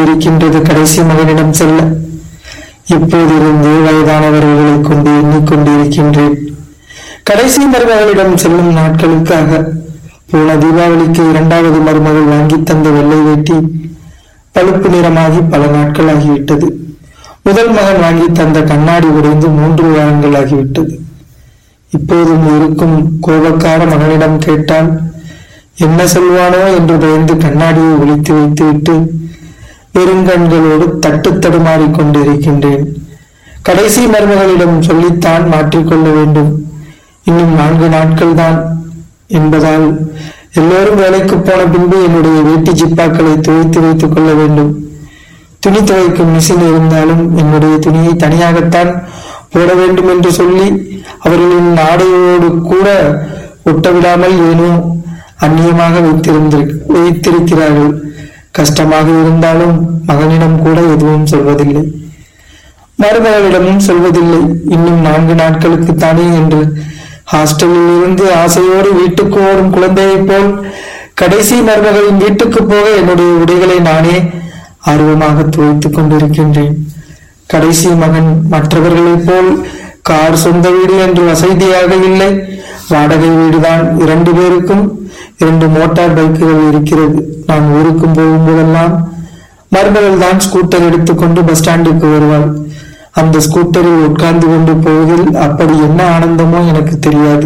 இருக்கின்றது கடைசி மகனிடம் செல்ல இப்போதிருந்து வயதானவர்களை கொண்டு எண்ணிக்கொண்டிருக்கின்றேன் கடைசி மருமகளிடம் செல்லும் நாட்களுக்காக போன தீபாவளிக்கு இரண்டாவது மருமகள் வாங்கி தந்த வெள்ளை வேட்டி பழுப்பு நிறமாகி பல நாட்கள் ஆகிவிட்டது முதல் மகன் வாங்கி தந்த கண்ணாடி உடைந்து மூன்று வாரங்கள் ஆகிவிட்டது இப்போதும் இருக்கும் கோபக்கார மகனிடம் கேட்டால் என்ன சொல்வானோ என்று பயந்து கண்ணாடியை ஒழித்து வைத்துவிட்டு பெருங்கண்களோடு தட்டு தடுமாறிக் கொண்டிருக்கின்றேன் கடைசி மருமகளிடம் சொல்லித்தான் மாற்றிக்கொள்ள வேண்டும் இன்னும் நான்கு நாட்கள் தான் என்பதால் எல்லோரும் வேலைக்கு போன பின்பு என்னுடைய வேட்டி ஜிப்பாக்களை துவைத்து வைத்துக் கொள்ள வேண்டும் துணி துவைக்கும் மிஷின் இருந்தாலும் என்னுடைய துணியை தனியாகத்தான் போட வேண்டும் என்று சொல்லி அவர்களின் ஆடையோடு கூட ஒட்ட விடாமல் ஏனோ அந்நியமாக வைத்திருந்திரு வைத்திருக்கிறார்கள் கஷ்டமாக இருந்தாலும் மகனிடம் கூட எதுவும் சொல்வதில்லை மருமகளிடமும் சொல்வதில்லை இன்னும் நான்கு நாட்களுக்கு தானே என்று ஹாஸ்டலில் இருந்து ஆசையோடு வீட்டுக்கு ஓடும் குழந்தையைப் போல் கடைசி மருமகளின் வீட்டுக்கு போக என்னுடைய உடைகளை நானே ஆர்வமாக துவைத்துக் கொண்டிருக்கின்றேன் கடைசி மகன் மற்றவர்களைப் போல் கார் சொந்த வீடு என்று வசதியாக இல்லை வாடகை வீடுதான் இரண்டு பேருக்கும் இரண்டு மோட்டார் பைக்குகள் இருக்கிறது நான் ஊருக்கும் போகும்போதெல்லாம் மருமகள் தான் ஸ்கூட்டர் எடுத்துக்கொண்டு பஸ் ஸ்டாண்டுக்கு வருவாள் அந்த ஸ்கூட்டரில் உட்கார்ந்து கொண்டு போவதில் அப்படி என்ன ஆனந்தமோ எனக்கு தெரியாது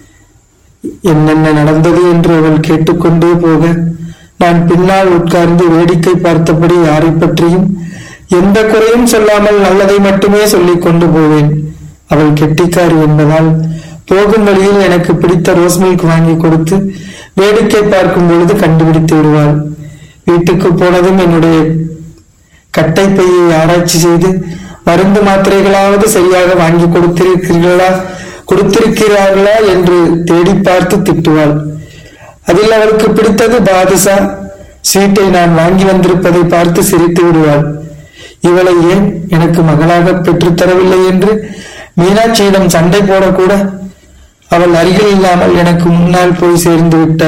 என்னென்ன நடந்தது என்று அவள் கேட்டுக்கொண்டே போக நான் பின்னால் உட்கார்ந்து வேடிக்கை பார்த்தபடி யாரை பற்றியும் எந்த குறையும் சொல்லாமல் நல்லதை மட்டுமே சொல்லிக் கொண்டு போவேன் அவள் கெட்டிக்காரி என்பதால் போகும் வழியில் எனக்கு பிடித்த ரோஸ் மில்க் வாங்கி கொடுத்து வேடிக்கை பார்க்கும் பொழுது கண்டுபிடித்து விடுவாள் வீட்டுக்கு போனதும் என்னுடைய கட்டை பையை ஆராய்ச்சி செய்து மருந்து மாத்திரைகளாவது சரியாக வாங்கி கொடுத்திருக்கிறீர்களா கொடுத்திருக்கிறார்களா என்று தேடி பார்த்து திட்டுவாள் அதில் அவளுக்கு பிடித்தது பாதுஷா ஸ்வீட்டை நான் வாங்கி வந்திருப்பதை பார்த்து சிரித்து விடுவாள் இவளை ஏன் எனக்கு மகளாக பெற்றுத் தரவில்லை என்று மீனாட்சியிடம் சண்டை போடக்கூட அவள் அருகில் இல்லாமல் எனக்கு முன்னால் போய் சேர்ந்து விட்ட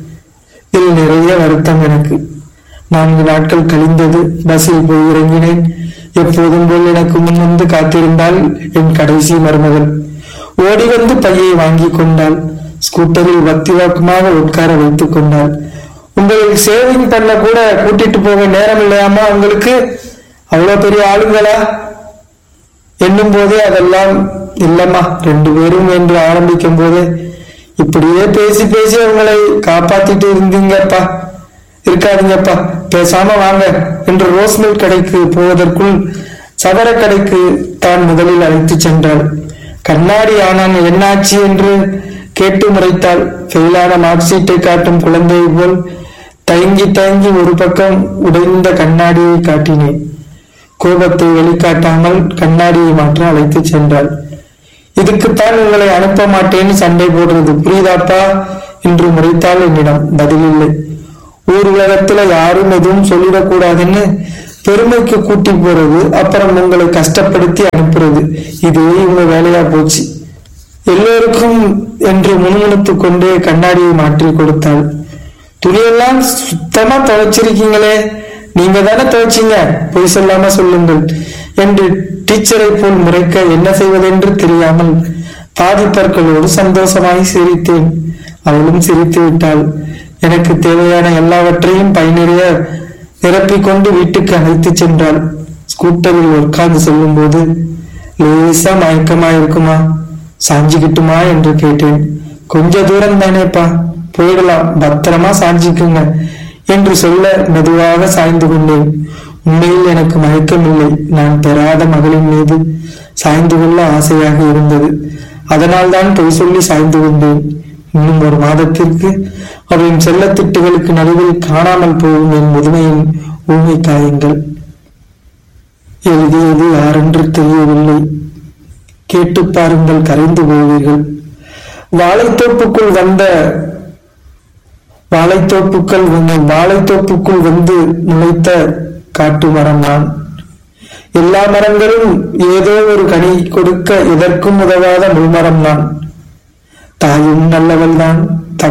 இதில் நிறைய வருத்தம் எனக்கு நான்கு நாட்கள் கழிந்தது பஸ்ஸில் போய் இறங்கினேன் எப்போதும் போல் எனக்கு முன் வந்து காத்திருந்தால் என் கடைசி மருமகள் ஓடி வந்து பையை வாங்கி கொண்டாள் ஸ்கூட்டரில் பக்தி வாக்குமாக உட்கார வைத்துக் கொண்டாள் உங்களுக்கு சேவிங் பண்ண கூட கூட்டிட்டு போக நேரம் இல்லையாமா உங்களுக்கு அவ்வளவு பெரிய ஆளுங்களா என்னும் போதே அதெல்லாம் இல்லம்மா ரெண்டு பேரும் என்று ஆரம்பிக்கும் போதே இப்படியே பேசி பேசி அவங்களை காப்பாத்திட்டு இருந்தீங்கப்பா இருக்காதீங்கப்பா பேசாம வாங்க என்று ரோஸ் மில்க் கடைக்கு போவதற்குள் சவர கடைக்கு தான் முதலில் அழைத்து சென்றாள் கண்ணாடி ஆனால் என்னாச்சு என்று கேட்டு முறைத்தாள் ஃபெயிலான மார்க் ஷீட்டை காட்டும் குழந்தையை போல் தயங்கி தயங்கி ஒரு பக்கம் உடைந்த கண்ணாடியை காட்டினேன் கோபத்தை வெளிக்காட்டாமல் கண்ணாடியை மாற்ற அழைத்து சென்றாள் இதுக்குத்தான் உங்களை அனுப்ப மாட்டேன்னு சண்டை போடுறது புரியுதாப்பா என்று முறைத்தாள் என்னிடம் பதிலில்லை ஊர் உலகத்துல யாரும் எதுவும் சொல்லிடக்கூடாதுன்னு பெருமைக்கு கூட்டி போறது அப்புறம் உங்களை கஷ்டப்படுத்தி அனுப்புறது இதுவே இவங்க வேலையா போச்சு எல்லோருக்கும் என்று முணுமுணுத்துக் கொண்டே கண்ணாடியை மாற்றி கொடுத்தாள் துணியெல்லாம் சுத்தமா துவைச்சிருக்கீங்களே நீங்க தானே துவைச்சீங்க பொய் சொல்லாம சொல்லுங்கள் என்று டீச்சரை போல் முறைக்க என்ன செய்வதென்று தெரியாமல் பாதிப்பற்களோடு சந்தோஷமாய் சிரித்தேன் அவளும் சிரித்து விட்டாள் எனக்கு தேவையான எல்லாவற்றையும் பயனிறைய நிரப்பிக் கொண்டு வீட்டுக்கு அழைத்து சென்றாள் ஸ்கூட்டரில் உட்கார்ந்து செல்லும் போது லேசா மயக்கமா இருக்குமா சாஞ்சிக்கிட்டுமா என்று கேட்டேன் கொஞ்ச தூரம் தானேப்பா போயிடலாம் பத்திரமா சாஞ்சிக்குங்க என்று சொல்ல மெதுவாக சாய்ந்து கொண்டேன் உண்மையில் எனக்கு மயக்கமில்லை நான் பெறாத மகளின் மீது சாய்ந்து கொள்ள ஆசையாக இருந்தது அதனால்தான் பொய் சொல்லி சாய்ந்து கொண்டேன் இன்னும் ஒரு மாதத்திற்கு அவளின் செல்லத்திட்டுகளுக்கு நடுவில் காணாமல் போகும் என் முதுமையின் ஊமை காயங்கள் எழுதியது யாரென்று தெரியவில்லை கேட்டு பாருங்கள் கரைந்து போவீர்கள் வாழைத்தோப்புக்குள் வந்த வாழைத்தோப்புக்கள் வந்து வாழைத்தோப்புக்குள் வந்து முளைத்த காட்டு மரம் நான் எல்லா மரங்களும் ஏதோ ஒரு கனி கொடுக்க எதற்கும் உதவாத முள்மரம் நான் தாயும் நல்லவள் தான்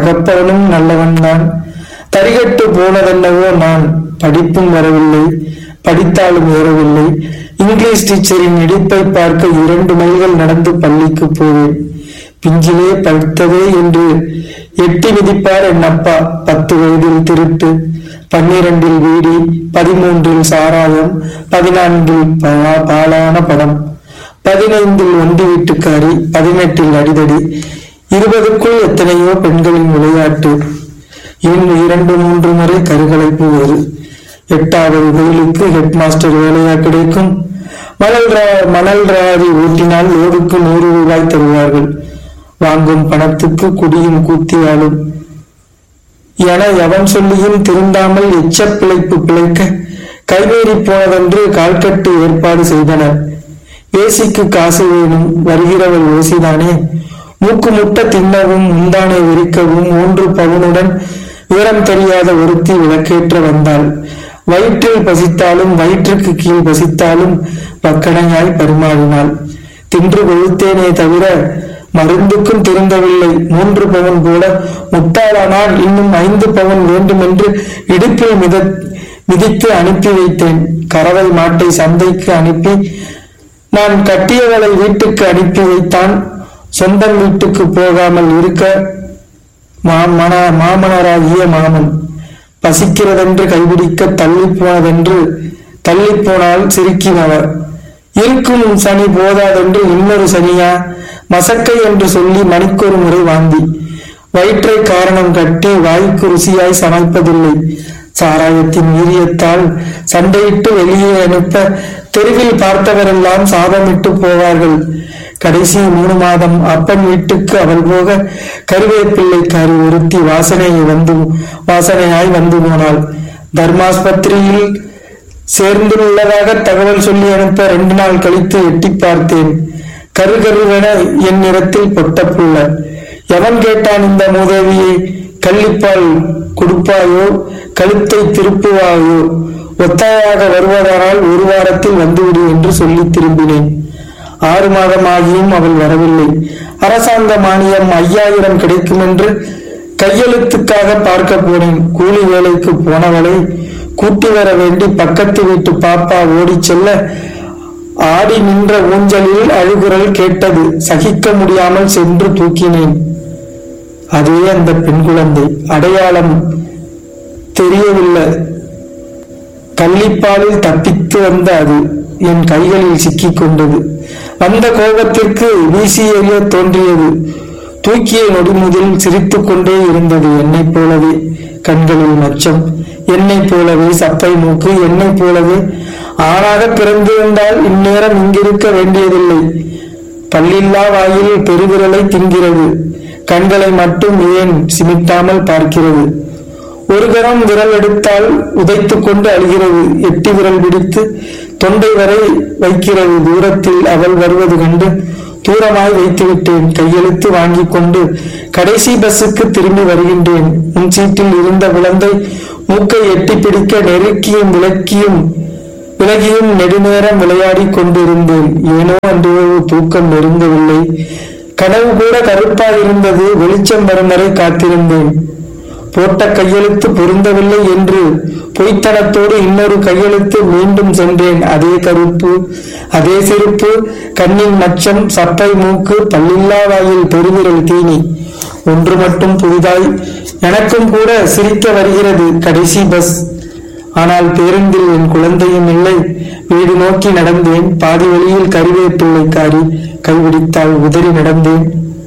தகப்பவனும் நல்லவன் தான் தரிகட்டு போனதென்னவோ நான் படிப்பும் வரவில்லை படித்தாலும் ஏறவில்லை இங்கிலீஷ் டீச்சரின் இடிப்பை பார்க்க இரண்டு மைல்கள் நடந்து பள்ளிக்கு போவேன் பிஞ்சிலே படுத்ததே என்று எட்டி மிதிப்பார் என் அப்பா பத்து வயதில் திருட்டு பன்னிரண்டில் வீடி பதிமூன்றில் சாராயம் பதினான்கில் பா- பாலான படம் பதினைந்தில் ஒண்டி வீட்டுக்காரி பதினெட்டில் அடிதடி இருபதுக்குள் எத்தனையோ பெண்களின் விளையாட்டு இன்னும் இரண்டு மூன்று முறை கருகலைப்பு வேறு எட்டாவது வெயிலுக்கு ஹெட் மாஸ்டர் வேலையா கிடைக்கும் மணல் ரா- மணல் ராரி ஊட்டினால் லோடுக்கு நூறு ரூபாய் தருவார்கள் வாங்கும் பணத்துக்கு குடியும் கூத்தியாலும் என எவன் சொல்லியும் திருந்தாமல் எச்ச பிழைப்பு பிழைக்க கைவேறி போனதென்று கால்கட்டு ஏற்பாடு செய்தனர் ஏசிக்கு காசு வேணும் வருகிறவள் ஓசிதானே மூக்கு முட்ட தின்னவும் முந்தானை விரிக்கவும் மூன்று பவுனுடன் விவரம் தெரியாத ஒருத்தி விளக்கேற்ற வந்தாள் வயிற்றில் பசித்தாலும் வயிற்றுக்கு கீழ் பசித்தாலும் வக்கணையாய் பரிமாறினாள் தின்று கொழுத்தேனே தவிர மருந்துக்கும் திருந்தவில்லை மூன்று பவன் போல முட்டாளானால் இன்னும் ஐந்து பவன் வேண்டுமென்று இடுப்பில் மித மிதித்து அனுப்பி வைத்தேன் கறவை மாட்டை சந்தைக்கு அனுப்பி நான் கட்டியவளை வீட்டுக்கு அனுப்பி வைத்தான் சொந்தம் வீட்டுக்கு போகாமல் இருக்க மாமன மாமனராகிய மாமன் பசிக்கிறதென்று கைபிடிக்க தள்ளி போனதென்று தள்ளி போனால் சிரிக்கினவர் இருக்கும் சனி போதாதென்று இன்னொரு சனியா மசக்கை என்று சொல்லி மணிக்கொரு முறை வாந்தி வயிற்றை காரணம் கட்டி வாய்க்கு ருசியாய் சமைப்பதில்லை சாராயத்தின் வீரியத்தால் சண்டையிட்டு வெளியே அனுப்ப தெருவில் பார்த்தவரெல்லாம் சாபமிட்டு போவார்கள் கடைசி மூணு மாதம் அப்பன் வீட்டுக்கு அவள் போக கருவேப்பிள்ளைக்காரி ஒருத்தி வாசனையை வந்து வாசனையாய் வந்து போனாள் தர்மாஸ்பத்திரியில் சேர்ந்துள்ளதாக தகவல் சொல்லி அனுப்ப ரெண்டு நாள் கழித்து எட்டி பார்த்தேன் கருகருவென என் நிறத்தில் பொட்ட புள்ள எவன் கேட்டான் இந்த மூதேவியை கள்ளிப்பால் கொடுப்பாயோ கழுத்தை திருப்புவாயோ ஒத்தாயாக வருவதானால் ஒரு வாரத்தில் வந்துவிடு என்று சொல்லி திரும்பினேன் ஆறு மாதமாகியும் அவள் வரவில்லை அரசாங்க மானியம் ஐயாயிரம் கிடைக்கும் என்று கையெழுத்துக்காக பார்க்க போனேன் கூலி வேலைக்கு போனவளை கூட்டி வர வேண்டி பக்கத்து வீட்டு பாப்பா ஓடிச் செல்ல ஆடி நின்ற ஊஞ்சலில் அழுகுரல் கேட்டது சகிக்க முடியாமல் சென்று தூக்கினேன் அதே அந்த பெண் குழந்தை அடையாளம் தெரியவில்லை கள்ளிப்பாலில் தப்பித்து வந்த அது என் கைகளில் சிக்கிக் கொண்டது வந்த கோபத்திற்கு வீசி எறிய தோன்றியது தூக்கிய நொடிமுதில் சிரித்துக் கொண்டே இருந்தது என்னைப் போலவே கண்களில் மச்சம் என்னைப் போலவே சப்பை மூக்கு என்னைப் போலவே ஆணாக பிறந்திருந்தால் இந்நேரம் இங்கிருக்க வேண்டியதில்லை பல்லில்லா வாயில் பெருவிரலை தின்கிறது கண்களை மட்டும் ஏன் சிமிட்டாமல் பார்க்கிறது ஒரு கரம் விரல் எடுத்தால் உதைத்துக் கொண்டு அழுகிறது எட்டி விரல் பிடித்து தொண்டை வரை வைக்கிறது தூரத்தில் அவள் வருவது கண்டு தூரமாய் வைத்து விட்டேன் கையெழுத்து வாங்கிக் கொண்டு கடைசி பஸ்ஸுக்கு திரும்பி வருகின்றேன் முன் சீட்டில் இருந்த குழந்தை மூக்கை எட்டி பிடிக்க நெருக்கியும் விளக்கியும் விலகியும் நெடுநேரம் விளையாடிக் கொண்டிருந்தேன் ஏனோ அன்று தூக்கம் நெருங்கவில்லை கனவு கூட கருப்பாக இருந்தது வெளிச்சம் வரும் வரை காத்திருந்தேன் போட்ட கையெழுத்து பொருந்தவில்லை என்று பொய்த்தனத்தோடு இன்னொரு கையெழுத்து மீண்டும் சென்றேன் அதே கருப்பு அதே செருப்பு கண்ணின் மச்சம் சப்பை மூக்கு பல்லில்லா வாயில் பெருவிரல் தீனி ஒன்று மட்டும் புதிதாய் எனக்கும் கூட சிரிக்க வருகிறது கடைசி பஸ் ஆனால் பேருந்தில் என் குழந்தையும் இல்லை வீடு நோக்கி நடந்தேன் பாதி வழியில் கருவேப்பிள்ளைக்காரி கைபிடித்தால் உதறி நடந்தேன்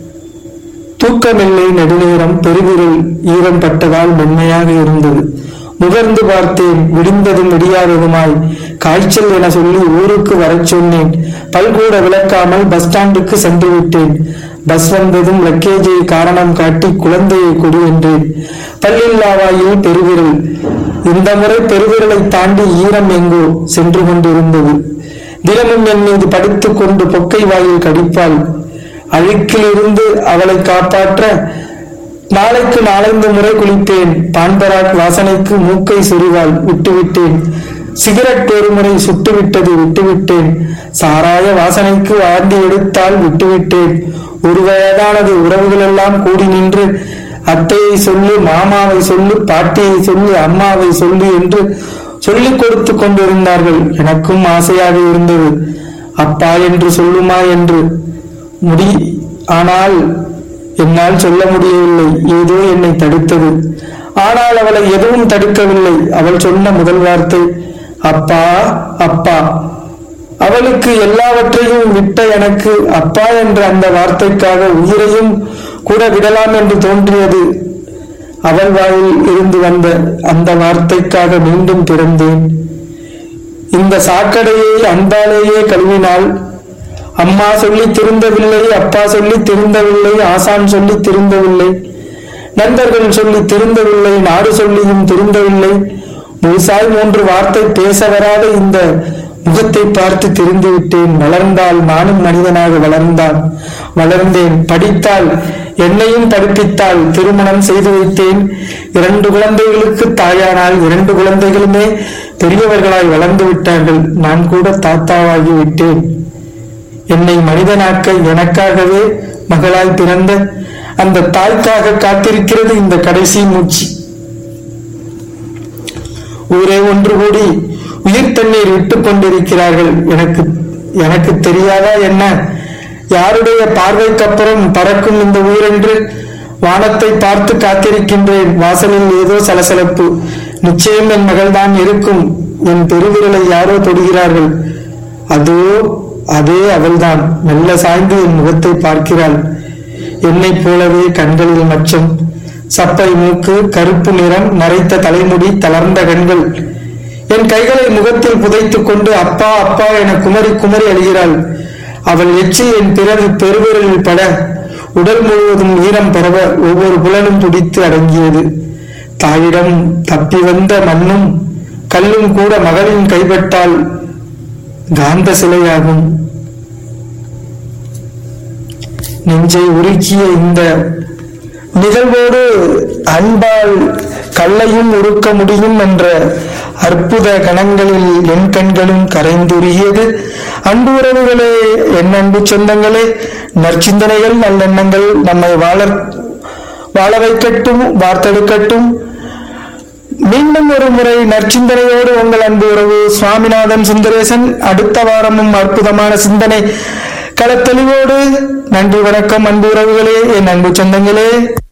தூக்கமில்லை நெடுநேரம் பெருவிரல் ஈரம் பட்டதால் மென்மையாக இருந்தது முகர்ந்து பார்த்தேன் விடிந்ததும் விடியாததுமாய் காய்ச்சல் என சொல்லி ஊருக்கு வரச் சொன்னேன் பல்கூட விளக்காமல் பஸ் ஸ்டாண்டுக்கு சென்று விட்டேன் பஸ் வந்ததும் லக்கேஜை காரணம் காட்டி குழந்தையை கொடு என்றேன் பல்லில்லாவாயில் பெருவிரல் இந்த முறை பெருவிரலை தாண்டி ஈரம் எங்கோ சென்று கொண்டிருந்தது தினமும் என் மீது படுத்துக் கொண்டு பொக்கை வாயில் கடிப்பாள் அழுக்கிலிருந்து அவளை காப்பாற்ற நாளைக்கு நாலைந்து முறை குளித்தேன் பான்பராக் வாசனைக்கு மூக்கை சொருவாள் விட்டுவிட்டேன் சிகரெட் ஒரு முறை சுட்டுவிட்டது விட்டுவிட்டேன் சாராய வாசனைக்கு வாந்தி எடுத்தால் விட்டுவிட்டேன் ஒரு வயதானது உறவுகள் எல்லாம் கூடி நின்று அத்தையை சொல்லு மாமாவை சொல்லு பாட்டியை சொல்லு அம்மாவை சொல்லு என்று சொல்லிக் கொடுத்து கொண்டிருந்தார்கள் எனக்கும் ஆசையாக இருந்தது அப்பா என்று சொல்லுமா என்று முடி ஆனால் என்னால் சொல்ல முடியவில்லை ஏதோ என்னை தடுத்தது ஆனால் அவளை எதுவும் தடுக்கவில்லை அவள் சொன்ன முதல் வார்த்தை அப்பா அப்பா அவளுக்கு எல்லாவற்றையும் விட்ட எனக்கு அப்பா என்ற அந்த வார்த்தைக்காக உயிரையும் கூட விடலாம் என்று தோன்றியது அவள் வாயில் இருந்து வந்த அந்த வார்த்தைக்காக மீண்டும் பிறந்தேன் இந்த சாக்கடையை அன்பாலேயே கழுவினால் அம்மா சொல்லி திருந்தவில்லை அப்பா சொல்லி திருந்தவில்லை ஆசான் சொல்லி திருந்தவில்லை நண்பர்கள் சொல்லி திருந்தவில்லை நாடு சொல்லியும் திருந்தவில்லை முழுசாய் மூன்று வார்த்தை பேச வராத இந்த முகத்தை பார்த்து தெரிந்து விட்டேன் வளர்ந்தால் நானும் மனிதனாக வளர்ந்தான் வளர்ந்தேன் படித்தால் என்னையும் படிப்பித்தால் திருமணம் செய்து வைத்தேன் இரண்டு குழந்தைகளுக்கு தாயானால் இரண்டு குழந்தைகளுமே பெரியவர்களாய் வளர்ந்து விட்டார்கள் நான் கூட தாத்தாவாகி விட்டேன் என்னை மனிதனாக்க எனக்காகவே மகளாய் பிறந்த அந்த தாய்க்காக காத்திருக்கிறது இந்த கடைசி மூச்சு ஊரே ஒன்று கூடி உயிர் தண்ணீர் விட்டுக் கொண்டிருக்கிறார்கள் எனக்கு எனக்கு தெரியாதா என்ன யாருடைய பார்வைக்கு அப்புறம் பறக்கும் இந்த உயிரென்று வானத்தை பார்த்து காத்திருக்கின்றேன் வாசலில் ஏதோ சலசலப்பு நிச்சயம் என் மகள்தான் இருக்கும் என் பெருவிரலை யாரோ தொடுகிறார்கள் அதோ அதே அவள்தான் மெல்ல சாய்ந்து என் முகத்தை பார்க்கிறாள் என்னைப் போலவே கண்களில் மச்சம் சப்பை மூக்கு கருப்பு நிறம் நரைத்த தலைமுடி தளர்ந்த கண்கள் என் கைகளை முகத்தில் புதைத்துக் கொண்டு அப்பா அப்பா என குமரி குமரி அழுகிறாள் அவள் எச்சி என் பிறகு பெருவிரலில் பட உடல் முழுவதும் ஈரம் பரவ ஒவ்வொரு புலனும் துடித்து அடங்கியது தாயிடம் தப்பி வந்த மண்ணும் கல்லும் கூட மகளின் கைப்பட்டால் காந்த சிலையாகும் நெஞ்சை உருக்கிய இந்த நிகழ்வோடு அன்பால் கல்லையும் உருக்க முடியும் என்ற அற்புத கணங்களில் என் கண்களும் கரைந்துருகியது அன்பு உறவுகளே என் அன்பு சொந்தங்களே நற்சிந்தனைகள் நல்லெண்ணங்கள் நம்மை வாழ வாழ வைக்கட்டும் வார்த்தெடுக்கட்டும் மீண்டும் ஒரு முறை நற்சிந்தனையோடு உங்கள் அன்பு உறவு சுவாமிநாதன் சுந்தரேசன் அடுத்த வாரமும் அற்புதமான சிந்தனை களத்தெளிவோடு நன்றி வணக்கம் அன்பு உறவுகளே என் அன்பு சொந்தங்களே